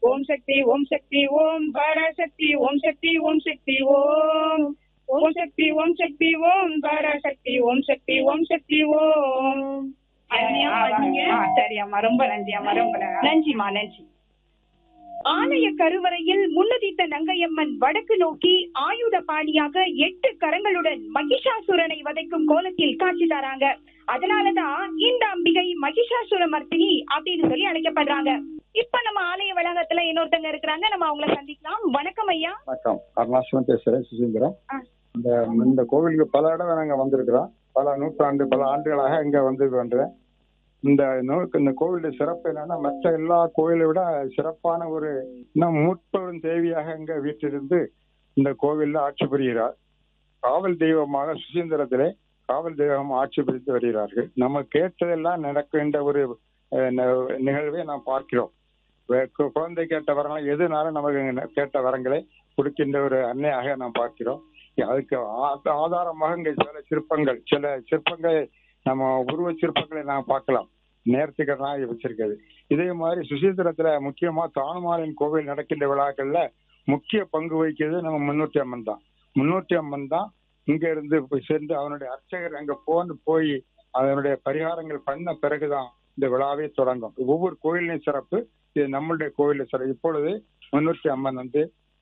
ஓம் சக்தி ஓம் சக்தி ஓம் பராசக்தி ஓம் சக்தி ஓம் சக்தி ஓம் ஓம் சக்தி ஓம் சக்தி ஓம் பராசக்தி ஓம் சக்தி ஓம் சக்தி ஓம் அருமையா பாடுனீங்க. ஆ, சரி அம்மா ரொம்ப நன்றி அம்மா ரொம்ப நன்றி. நன்றிமா நன்றி ஆலய கருவறையில் முன்னுதித்த நங்கையம்மன் வடக்கு நோக்கி ஆயுத பாணியாக எட்டு கரங்களுடன் மகிஷாசுரனை வதைக்கும் கோலத்தில் காட்சி தராங்க அதனாலதான் இந்த அம்பிகை மகிஷாசுர மர்த்தினி அப்படின்னு சொல்லி அழைக்கப்படுறாங்க இப்ப நம்ம ஆலய வளாகத்துல இன்னொருத்தங்க இருக்கிறாங்க நம்ம அவங்கள சந்திக்கலாம் வணக்கம் ஐயா வணக்கம் அருணாசலம் பேசுறேன் சுசீந்திரம் ஆ. இந்த இந்த கோவிலுக்கு பல தடவை நாங்க வந்திருக்கிறோம் பல நூற்றாண்டு பல ஆண்டுகளாக இங்க வந்து வந்தேன் இந்த நோ- இந்த கோவிலுடைய சிறப்பு என்னன்னா மற்ற எல்லா கோவிலை விட சிறப்பான ஒரு நம் முற்பெரும் தேவியாக இங்க வீட்டிலிருந்து இந்த கோவில்ல ஆட்சி புரிகிறார் காவல் தெய்வமாக சுசீந்திரத்திலே காவல் தெய்வம் ஆட்சி புரித்து வருகிறார்கள் நம்ம கேட்டதெல்லாம் நடக்கின்ற ஒரு அஹ், ந- நிகழ்வை நாம் பார்க்கிறோம் வே- கு- குழந்தை கேட்ட வரங்கள் எதுனாலும் நமக்கு கேட்ட வரங்களை கொடுக்கின்ற ஒரு அன்னையாக நாம் பார்க்கிறோம் அதுக்கு ஆ- ஆதாரமாக இங்க சில சிற்பங்கள் சில சிற்பங்களை நம்ம உருவ சிற்பங்களை நாம் பார்க்கலாம் நேர்த்திகரனாக வச்சிருக்கிறது இதே மாதிரி சுசீந்திரத்துல முக்கியமா தானுமாலின் கோவில் நடக்கின்ற விழாக்கள்ல முக்கிய பங்கு வகிக்கிறது நம்ம முன்னூற்றி அம்மன் தான் முன்னூற்றி அம்மன் தான் இங்க இருந்து போய் சென்று அவனுடைய அர்ச்சகர் அங்க போன்னு போய் அதனுடைய பரிகாரங்கள் பண்ண பிறகுதான் இந்த விழாவே தொடங்கும் ஒவ்வொரு கோயிலின் சிறப்பு இது நம்மளுடைய கோயிலில் சிறப்பு இப்பொழுது முன்னூற்றி அம்மன் வந்து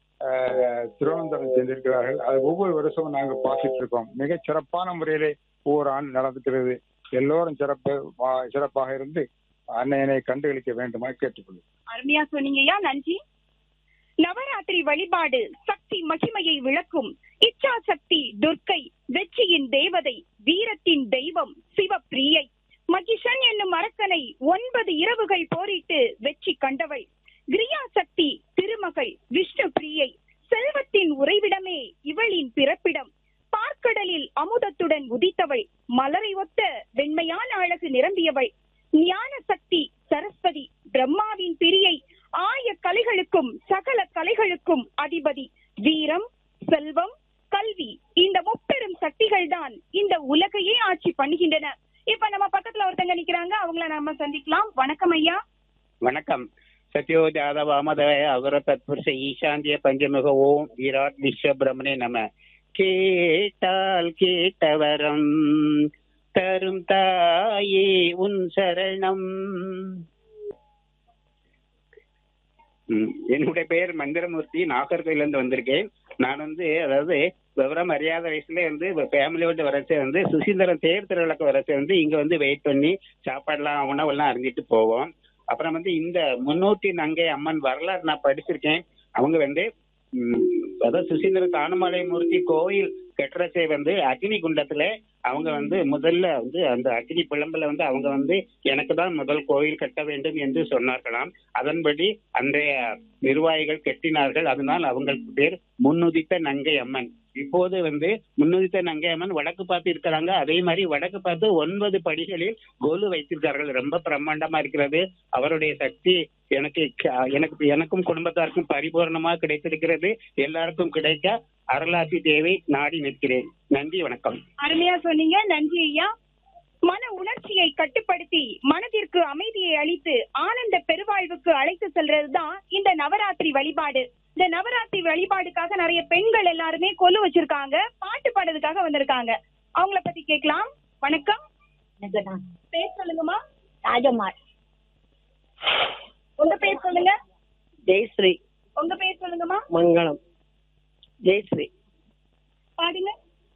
ஆஹ், திருவனந்தபுரம் சென்றிருக்கிறார்கள் அது ஒவ்வொரு வருஷமும் நாங்கள் பார்த்துட்டு இருக்கோம் மிகச் சிறப்பான முறையிலே ஒவ்வொரு ஆண்டு நடந்துக்கிறது எல்லோரும் சிறப்பு வா- சிறப்பாக இருந்து அன்னையனை கண்டுகளிக்க வேண்டுமா கேட்டுக்கொள்ளும் அருமையா சொன்னீங்க ஐயா நன்றி நவராத்திரி வழிபாடு சக்தி மகிமையை விளக்கும் இச்சா சக்தி துர்க்கை வெற்றியின் தேவதை வீரத்தின் தெய்வம் சிவப்பிரியை மகிஷன் என்னும் அரக்கனை ஒன்பது இரவுகள் போரிட்டு வெற்றி கண்டவள் கிரியா சக்தி திருமகள் விஷ்ணு பிரியை செல்வத்தின் உறைவிடமே இவளின் பிறப்பிடம் பார்க்கடலில் அமுதத்துடன் உதித்தவள் மலரை ஒத்த வெண்மையான அழகு நிரம்பியவள் ஞான சக்தி சரஸ்வதி பிரம்மாவின் பிரியை ஆய கலைகளுக்கும் சகல கலைகளுக்கும் அதிபதி வீரம் செல்வம் கல்வி இந்த முப்பெரும் சக்திகள் தான் இந்த உலகையே ஆட்சி பண்ணுகின்றன இப்ப நம்ம பக்கத்துல ஒருத்தங்க நிக்கிறாங்க அவங்கள நம்ம சந்திக்கலாம் வணக்கம் ஐயா வணக்கம் சத்யோஜாத வாமதய அகர தத்புருஷ ஈசாந்திய பஞ்சமுக ஓம் விராட் விஸ்வபிரமணே நம கேட்டால் கேட்டவரம் தரும் தாயே உன் சரணம் ம், என்னுடைய பெயர் மந்திரமூர்த்தி நாகர்கோயிலிருந்து வந்திருக்கேன் நான் வந்து அதாவது விவரம் அறியாத வயசுல வந்து ஃபேமிலியோட வரச்சு வந்து சுசீந்திரம் தேர் திருவிழாக்கு வரச்சு வந்து இங்க வந்து வெயிட் பண்ணி சாப்பாடுலாம் உணவெல்லாம் அறிஞ்சிட்டு போவோம் அப்புறம் வந்து இந்த முன்னூத்தி நங்கை அம்மன் வரலாறு நான் படிச்சிருக்கேன் அவங்க வந்து ம், அதாவது சுசீந்திர தானுமலை மூர்த்தி கோயில் கட்டுறச்சே வந்து அக்னி குண்டத்துல அவங்க வந்து முதல்ல வந்து அந்த அக்னி பிளம்புல வந்து அவங்க வந்து எனக்கு தான் முதல் கோயில் கட்ட வேண்டும் என்று சொன்னார்களாம் அதன்படி அன்றைய நிர்வாகிகள் கட்டினார்கள் அதனால் அவங்களுக்கு பேர் முன்னுதித்த நங்கை அம்மன் இப்போது வந்து முன்னுதித்த நங்கை அம்மன் வடக்கு பார்த்து இருக்கிறாங்க அதே மாதிரி வடக்கு பார்த்து ஒன்பது படிகளில் கோலு வைத்திருக்கார்கள் ரொம்ப பிரம்மாண்டமா இருக்கிறது அவருடைய சக்தி எனக்கு எனக்கு எனக்கும் குடும்பத்தாருக்கும் பரிபூர்ணமா கிடைத்திருக்கிறது எல்லாருக்கும் கிடைக்க அருளாசி தேவை நாடி நிற்கிறேன் நன்றி வணக்கம் அருமையா சொன்னீங்க நன்றி ஐயா மன உணர்ச்சியை கட்டுப்படுத்தி மனதிற்கு அமைதியை அளித்து ஆனந்த பெருவாழ்வுக்கு அழைத்து செல்றதுதான் இந்த நவராத்திரி வழிபாடு இந்த நவராத்திரி வழிபாடுக்காக நிறைய பெண்கள் எல்லாருமே கொலு வச்சிருக்காங்க பாட்டு பாடுறதுக்காக வந்திருக்காங்க அவங்கள பத்தி கேட்கலாம் வணக்கம் பேர் சொல்லுங்கம்மா ராஜம்மாள் உங்க பேர் சொல்லுங்க ஜெயஸ்ரீ உங்க பேர் சொல்லுங்கம்மா மங்களம் ஜெயஸ்ரீ பாடுங்க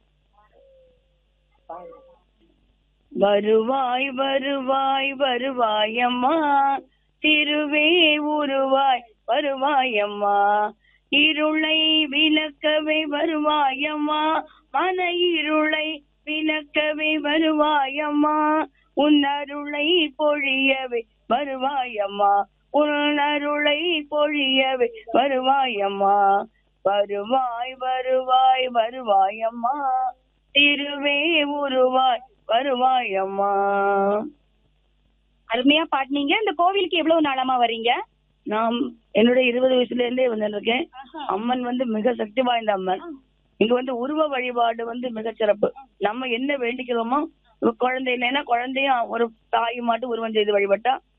வருவாய் வருவாய் வருவாயம்மா திருவே உருவாய் வருவாயம்மா இருளை விளக்கவே வருவாயம்மா மன இருளை விளக்கவே வருவாயம்மா உன் அருளை பொழியவே வருவாயம்மா உன் அருளை பொழியவே வருவாயம்மா வருவாய் வருவாய் வருவாயம்மா திருவே உருவாய் வருவாயம்மா அருமையா பாடுனீங்க இந்த கோவிலுக்கு எவ்வளவு நாளமா வர்றீங்க நாம் என்னுடைய இருபது வயசுல இருந்தே வந்துருக்கேன் அம்மன் வந்து மிக சக்தி வாய்ந்த அம்மன் இங்க வந்து உருவ வழிபாடு வந்து மிக சிறப்பு நம்ம என்ன வேண்டிக்கிறோமோ இப்ப குழந்தை இல்லைன்னா குழந்தையும் ஒரு தாய் மாட்டு உருவம் செய்து வழிபட்டா